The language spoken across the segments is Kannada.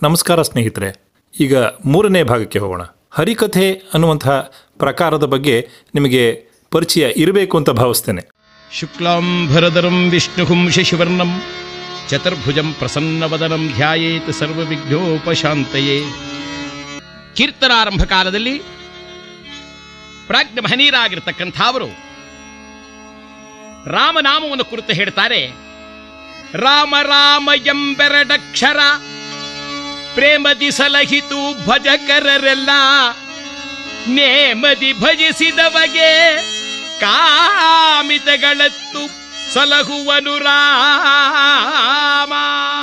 ನಮಸ್ಕಾರ ಸ್ನೇಹಿತರೆ ಈಗ ಮೂರನೇ ಭಾಗಕ್ಕೆ ಹೋಗೋಣ ಹರಿಕಥೆ ಅನ್ನುವಂತಹ ಪ್ರಕಾರದ ಬಗ್ಗೆ ನಿಮಗೆ ಪರಿಚಯ ಇರಬೇಕು ಅಂತ ಭಾವಿಸ್ತೇನೆ ಶುಕ್ಲಾಂಬರಧರಂ ವಿಷ್ಣುಹುಂ ಶಶಿವರ್ಣಂ ಚತುರ್ಭುಜಂ ಪ್ರಸನ್ನವದನಂ ಧ್ಯಾಯೇತ್ ಸರ್ವವಿಘ್ನೋಪಶಾಂತಯೇ ಕೀರ್ತನಾರಂಭ ಕಾಲದಲ್ಲಿ ಪ್ರಾಜ್ಞ ಮಹನೀಯರಾಗಿರ್ತಕ್ಕಂಥ ಅವರು ರಾಮನಾಮವನ್ನು ಕುರಿತು ಹೇಳ್ತಾರೆ ರಾಮ ರಾಮ ಎಂಬೆರಡಕ್ಷರ ಪ್ರೇಮದಿ ಸಲಹಿತು ಭಜಕರರೆಲ್ಲ ನೇಮದಿ ಭಜಿಸಿದವಗೆ ಕಾಮಿತಗಳತ್ತು ಸಲಹುವನು ರಾಮ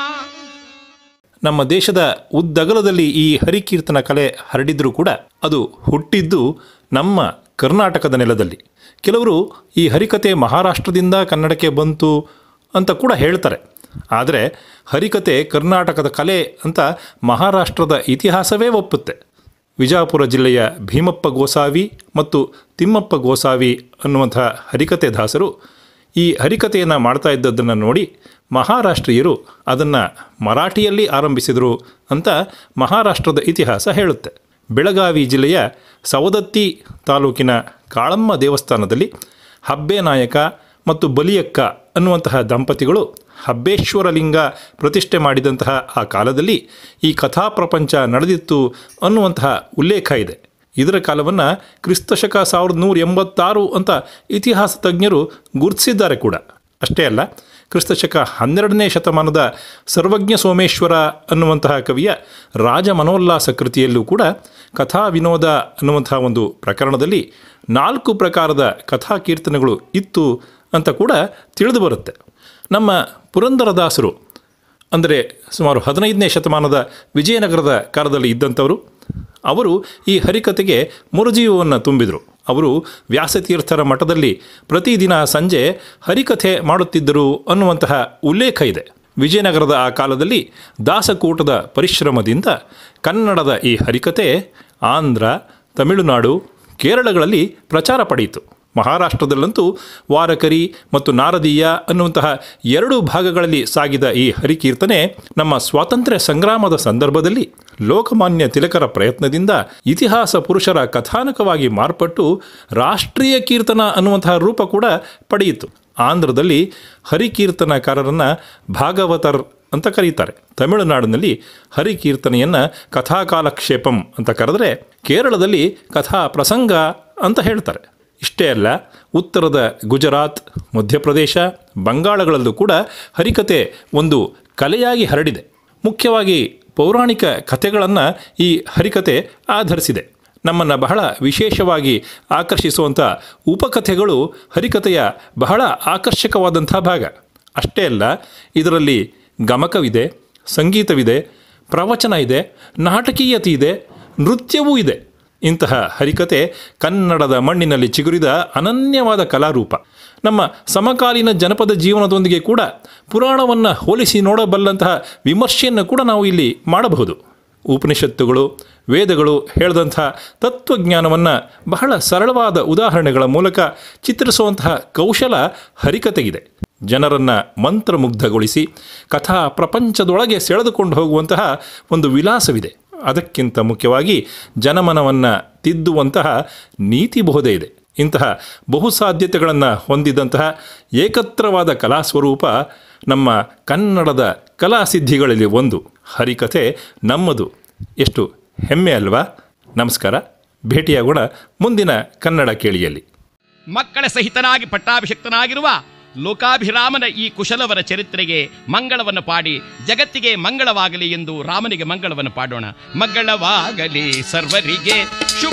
ನಮ್ಮ ದೇಶದ ಉದ್ದಗಲದಲ್ಲಿ ಈ ಹರಿಕೀರ್ತನ ಕಲೆ ಹರಡಿದ್ರೂ ಕೂಡ ಅದು ಹುಟ್ಟಿದ್ದು ನಮ್ಮ ಕರ್ನಾಟಕದ ನೆಲದಲ್ಲಿ ಕೆಲವರು ಈ ಹರಿಕತೆ ಮಹಾರಾಷ್ಟ್ರದಿಂದ ಕನ್ನಡಕ್ಕೆ ಬಂತು ಅಂತ ಕೂಡ ಹೇಳ್ತಾರೆ ಆದರೆ ಹರಿಕತೆ ಕರ್ನಾಟಕದ ಕಲೆ ಅಂತ ಮಹಾರಾಷ್ಟ್ರದ ಇತಿಹಾಸವೇ ಒಪ್ಪುತ್ತೆ ವಿಜಾಪುರ ಜಿಲ್ಲೆಯ ಭೀಮಪ್ಪ ಗೋಸಾವಿ ಮತ್ತು ತಿಮ್ಮಪ್ಪ ಗೋಸಾವಿ ಅನ್ನುವಂಥ ಹರಿಕತೆ ದಾಸರು ಈ ಹರಿಕತೆಯನ್ನು ಮಾಡ್ತಾ ಇದ್ದದ್ದನ್ನು ನೋಡಿ ಮಹಾರಾಷ್ಟ್ರೀಯರು ಅದನ್ನು ಮರಾಠಿಯಲ್ಲಿ ಆರಂಭಿಸಿದರು ಅಂತ ಮಹಾರಾಷ್ಟ್ರದ ಇತಿಹಾಸ ಹೇಳುತ್ತೆ ಬೆಳಗಾವಿ ಜಿಲ್ಲೆಯ ಸವದತ್ತಿ ತಾಲೂಕಿನ ಕಾಳಮ್ಮ ದೇವಸ್ಥಾನದಲ್ಲಿ ಹಬ್ಬೆ ನಾಯಕ ಮತ್ತು ಬಲಿಯಕ್ಕ ಅನ್ನುವಂತಹ ದಂಪತಿಗಳು ಹಬ್ಬೇಶ್ವರಲಿಂಗ ಪ್ರತಿಷ್ಠೆ ಮಾಡಿದಂತಹ ಆ ಕಾಲದಲ್ಲಿ ಈ ಕಥಾ ಪ್ರಪಂಚ ನಡೆದಿತ್ತು ಅನ್ನುವಂತಹ ಉಲ್ಲೇಖ ಇದೆ ಇದರ ಕಾಲವನ್ನು ಕ್ರಿಸ್ತಶಕ ಸಾವಿರದ ನೂರ ಎಂಬತ್ತಾರು ಅಂತ ಇತಿಹಾಸ ತಜ್ಞರು ಗುರುತಿಸಿದ್ದಾರೆ ಕೂಡ ಅಷ್ಟೇ ಅಲ್ಲ ಕ್ರಿಸ್ತಶಕ ಹನ್ನೆರಡನೇ ಶತಮಾನದ ಸರ್ವಜ್ಞ ಸೋಮೇಶ್ವರ ಅನ್ನುವಂತಹ ಕವಿಯ ರಾಜ ಮನೋಲ್ಲಾಸ ಕೃತಿಯಲ್ಲೂ ಕೂಡ ಕಥಾ ವಿನೋದ ಅನ್ನುವಂತಹ ಒಂದು ಪ್ರಕರಣದಲ್ಲಿ ನಾಲ್ಕು ಪ್ರಕಾರದ ಕಥಾ ಕೀರ್ತನೆಗಳು ಇತ್ತು ಅಂತ ಕೂಡ ತಿಳಿದು ಬರುತ್ತೆ ನಮ್ಮ ಪುರಂದರದಾಸರು ಅಂದರೆ ಸುಮಾರು ಹದಿನೈದನೇ ಶತಮಾನದ ವಿಜಯನಗರದ ಕಾಲದಲ್ಲಿ ಇದ್ದಂಥವರು ಅವರು ಈ ಹರಿಕತೆಗೆ ಮುರುಜೀವವನ್ನು ತುಂಬಿದರು ಅವರು ವ್ಯಾಸತೀರ್ಥರ ಮಠದಲ್ಲಿ ಪ್ರತಿದಿನ ಸಂಜೆ ಹರಿಕಥೆ ಮಾಡುತ್ತಿದ್ದರು ಅನ್ನುವಂತಹ ಉಲ್ಲೇಖ ಇದೆ ವಿಜಯನಗರದ ಆ ಕಾಲದಲ್ಲಿ ದಾಸಕೂಟದ ಪರಿಶ್ರಮದಿಂದ ಕನ್ನಡದ ಈ ಹರಿಕತೆ ಆಂಧ್ರ ತಮಿಳುನಾಡು ಕೇರಳಗಳಲ್ಲಿ ಪ್ರಚಾರ ಪಡೆಯಿತು ಮಹಾರಾಷ್ಟ್ರದಲ್ಲಂತೂ ವಾರಕರಿ ಮತ್ತು ನಾರದೀಯ ಅನ್ನುವಂತಹ ಎರಡು ಭಾಗಗಳಲ್ಲಿ ಸಾಗಿದ ಈ ಹರಿಕೀರ್ತನೆ ನಮ್ಮ ಸ್ವಾತಂತ್ರ್ಯ ಸಂಗ್ರಾಮದ ಸಂದರ್ಭದಲ್ಲಿ ಲೋಕಮಾನ್ಯ ತಿಲಕರ ಪ್ರಯತ್ನದಿಂದ ಇತಿಹಾಸ ಪುರುಷರ ಕಥಾನಕವಾಗಿ ಮಾರ್ಪಟ್ಟು ರಾಷ್ಟ್ರೀಯ ಕೀರ್ತನ ಅನ್ನುವಂತಹ ರೂಪ ಕೂಡ ಪಡೆಯಿತು ಆಂಧ್ರದಲ್ಲಿ ಹರಿಕೀರ್ತನಕಾರರನ್ನು ಭಾಗವತರ್ ಅಂತ ಕರೀತಾರೆ ತಮಿಳುನಾಡಿನಲ್ಲಿ ಹರಿಕೀರ್ತನೆಯನ್ನು ಕಥಾಕಾಲಕ್ಷೇಪಂ ಅಂತ ಕರೆದರೆ ಕೇರಳದಲ್ಲಿ ಕಥಾ ಪ್ರಸಂಗ ಅಂತ ಹೇಳ್ತಾರೆ ಇಷ್ಟೇ ಅಲ್ಲ ಉತ್ತರದ ಗುಜರಾತ್ ಮಧ್ಯಪ್ರದೇಶ ಬಂಗಾಳಗಳಲ್ಲೂ ಕೂಡ ಹರಿಕತೆ ಒಂದು ಕಲೆಯಾಗಿ ಹರಡಿದೆ ಮುಖ್ಯವಾಗಿ ಪೌರಾಣಿಕ ಕಥೆಗಳನ್ನು ಈ ಹರಿಕತೆ ಆಧರಿಸಿದೆ ನಮ್ಮನ್ನು ಬಹಳ ವಿಶೇಷವಾಗಿ ಆಕರ್ಷಿಸುವಂಥ ಉಪಕಥೆಗಳು ಹರಿಕತೆಯ ಬಹಳ ಆಕರ್ಷಕವಾದಂಥ ಭಾಗ ಅಷ್ಟೇ ಅಲ್ಲ ಇದರಲ್ಲಿ ಗಮಕವಿದೆ ಸಂಗೀತವಿದೆ ಪ್ರವಚನ ಇದೆ ನಾಟಕೀಯತೆ ಇದೆ ನೃತ್ಯವೂ ಇದೆ ಇಂತಹ ಹರಿಕತೆ ಕನ್ನಡದ ಮಣ್ಣಿನಲ್ಲಿ ಚಿಗುರಿದ ಅನನ್ಯವಾದ ಕಲಾರೂಪ ನಮ್ಮ ಸಮಕಾಲೀನ ಜನಪದ ಜೀವನದೊಂದಿಗೆ ಕೂಡ ಪುರಾಣವನ್ನು ಹೋಲಿಸಿ ನೋಡಬಲ್ಲಂತಹ ವಿಮರ್ಶೆಯನ್ನು ಕೂಡ ನಾವು ಇಲ್ಲಿ ಮಾಡಬಹುದು ಉಪನಿಷತ್ತುಗಳು ವೇದಗಳು ಹೇಳಿದಂಥ ತತ್ವಜ್ಞಾನವನ್ನು ಬಹಳ ಸರಳವಾದ ಉದಾಹರಣೆಗಳ ಮೂಲಕ ಚಿತ್ರಿಸುವಂತಹ ಕೌಶಲ ಹರಿಕತೆಗಿದೆ ಜನರನ್ನು ಮಂತ್ರಮುಗ್ಧಗೊಳಿಸಿ ಕಥಾ ಪ್ರಪಂಚದೊಳಗೆ ಸೆಳೆದುಕೊಂಡು ಹೋಗುವಂತಹ ಒಂದು ವಿಲಾಸವಿದೆ ಅದಕ್ಕಿಂತ ಮುಖ್ಯವಾಗಿ ಜನಮನವನ್ನು ತಿದ್ದುವಂತಹ ನೀತಿಬೋಧೆ ಇದೆ ಇಂತಹ ಬಹುಸಾಧ್ಯತೆಗಳನ್ನು ಹೊಂದಿದಂತಹ ಏಕತ್ರವಾದ ಕಲಾ ಸ್ವರೂಪ ನಮ್ಮ ಕನ್ನಡದ ಕಲಾಸಿದ್ಧಿಗಳಲ್ಲಿ ಒಂದು ಹರಿಕಥೆ ನಮ್ಮದು ಎಷ್ಟು ಹೆಮ್ಮೆ ಅಲ್ವಾ ನಮಸ್ಕಾರ ಭೇಟಿಯಾಗೋಣ ಮುಂದಿನ ಕನ್ನಡ ಕೇಳಿಯಲ್ಲಿ ಮಕ್ಕಳ ಸಹಿತನಾಗಿ ಪಟ್ಟಾಭಿಷಕ್ತನಾಗಿರುವ ಲೋಕಾಭಿರಾಮನ ಈ ಕುಶಲವರ ಚರಿತ್ರೆಗೆ ಮಂಗಳವನ್ನು ಪಾಡಿ ಜಗತ್ತಿಗೆ ಮಂಗಳವಾಗಲಿ ಎಂದು ರಾಮನಿಗೆ ಮಂಗಳವನ್ನು ಪಾಡೋಣ ಮಂಗಳವಾಗಲಿ ಸರ್ವರಿಗೆ ಶುಭ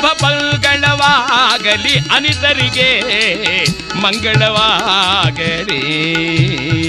ಮಂಗಳವಾಗಲಿ ಅನಿತರಿಗೆ ಮಂಗಳವಾಗಲಿ